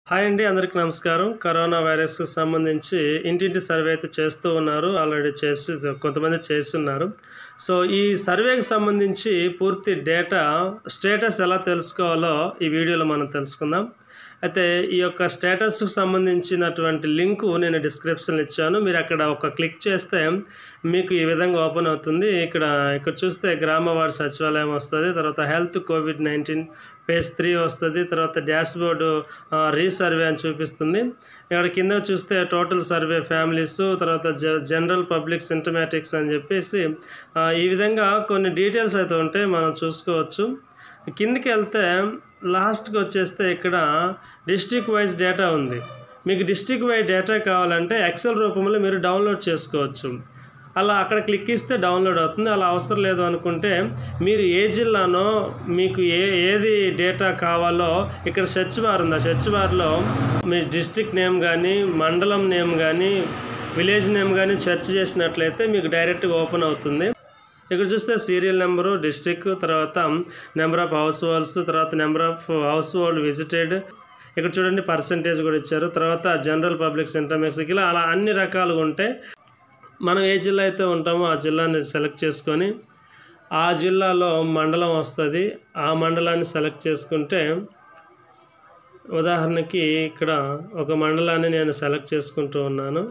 hi అండి అందరికీ నమస్కారం కరోనా వైరస్కి సంబంధించి ఇంటింటి సర్వే అయితే చేస్తూ ఉన్నారు ఆల్రెడీ చేసి కొంతమంది చేస్తున్నారు సో ఈ సర్వేకి సంబంధించి పూర్తి డేటా స్టేటస్ ఎలా తెలుసుకోవాలో ఈ వీడియోలో మనం తెలుసుకుందాం అయితే ఈ యొక్క స్టేటస్కి సంబంధించినటువంటి లింకు నేను డిస్క్రిప్షన్లో ఇచ్చాను మీరు అక్కడ ఒక క్లిక్ చేస్తే మీకు ఈ విధంగా ఓపెన్ అవుతుంది ఇక్కడ ఇక్కడ చూస్తే గ్రామ వార్డు సచివాలయం వస్తుంది తర్వాత health Covid nineteen page three వస్తుంది తర్వాత డాష్ బోర్డు రీసర్వే అని చూపిస్తుంది ఇక్కడ కింద చూస్తే టోటల్ సర్వే ఫ్యామిలీస్ తర్వాత జ జనరల్ పబ్లిక్ సింటమాటిక్స్ అని చెప్పేసి ఆ, ఈ విధంగా కొన్ని డీటెయిల్స్ అయితే ఉంటాయి మనం చూసుకోవచ్చు కిందికి వెళ్తే లాస్ట్కి వచ్చేస్తే ఇక్కడ డిస్ట్రిక్ట్ వైజ్ డేటా ఉంది మీకు డిస్ట్రిక్ట్ వైజ్ డేటా కావాలంటే ఎక్సెల్ రూపంలో మీరు డౌన్లోడ్ చేసుకోవచ్చు అలా అక్కడ క్లిక్ ఇస్తే డౌన్లోడ్ అవుతుంది అలా అవసరం లేదు అనుకుంటే మీరు ఏ జిల్లానో మీకు ఏ ఏది డేటా కావాలో ఇక్కడ సెర్చ్ బార్ ఉంది ఆ సెర్చ్ బార్లో మీ డిస్ట్రిక్ట్ నేమ్ కానీ మండలం నేమ్ కానీ విలేజ్ నేమ్ కానీ సెర్చ్ చేసినట్లయితే మీకు డైరెక్ట్గా ఓపెన్ అవుతుంది ఇక్కడ చూస్తే సీరియల్ నెంబరు డిస్ట్రిక్ట్ తర్వాత నెంబర్ ఆఫ్ హౌస్ హోల్డ్స్ తర్వాత number of household visited ఇక్కడ చూడండి పర్సంటేజ్ కూడా ఇచ్చారు తర్వాత జనరల్ పబ్లిక్ సెంటర్మెక్స్ ఇలా అలా అన్ని రకాలుగా ఉంటాయి మనం ఏ జిల్లా అయితే ఉంటామో ఆ జిల్లాని సెలెక్ట్ చేసుకొని ఆ జిల్లాలో మండలం వస్తుంది ఆ మండలాన్ని సెలెక్ట్ చేసుకుంటే ఉదాహరణకి ఇక్కడ ఒక మండలాన్ని నేను సెలెక్ట్ చేసుకుంటూ ఉన్నాను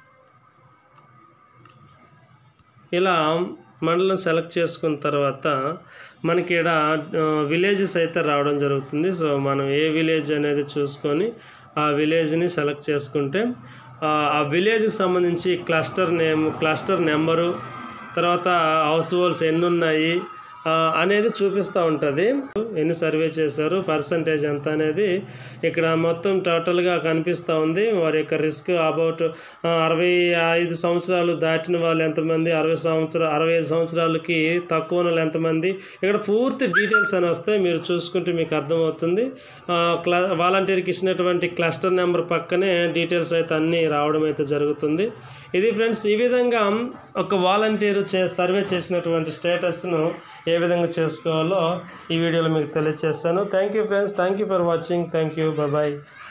ఇలా మండలం సెలెక్ట్ చేసుకున్న తర్వాత మనకి ఇక్కడ విలేజెస్ అయితే రావడం జరుగుతుంది సో మనం ఏ విలేజ్ అనేది చూసుకొని ఆ విలేజ్ని సెలెక్ట్ చేసుకుంటే ఆ ఆ విలేజ్కి సంబంధించి క్లస్టర్ నేమ్ క్లస్టర్ నెంబరు తర్వాత హౌస్ హోల్డ్స్ ఎన్ని ఉన్నాయి ఆ, అనేది చూపిస్తూ ఉంటుంది ఎన్ని సర్వే చేశారు పర్సంటేజ్ ఎంత అనేది ఇక్కడ మొత్తం టోటల్గా కనిపిస్తూ ఉంది వారి యొక్క రిస్క్ అబౌట్ అరవై ఐదు సంవత్సరాలు దాటిన వాళ్ళు ఎంతమంది అరవై సంవత్సరాలు అరవై ఐదు సంవత్సరాలకి తక్కువ ఉన్న వాళ్ళు ఎంతమంది ఇక్కడ పూర్తి డీటెయిల్స్ అని వస్తాయి మీరు చూసుకుంటే మీకు అర్థమవుతుంది ఆ, క్ల వాలంటీర్కి ఇచ్చినటువంటి క్లస్టర్ నెంబర్ పక్కనే డీటెయిల్స్ అయితే అన్నీ రావడం అయితే జరుగుతుంది ఇది ఫ్రెండ్స్ ఈ విధంగా ఒక వాలంటీర్ చే సర్వే చేసినటువంటి స్టేటస్ను ఏ విధంగా చేసుకోవాలో ఈ వీడియోలో మీకు తెలియజేస్తాను thank you friends thank you for watching thank you bye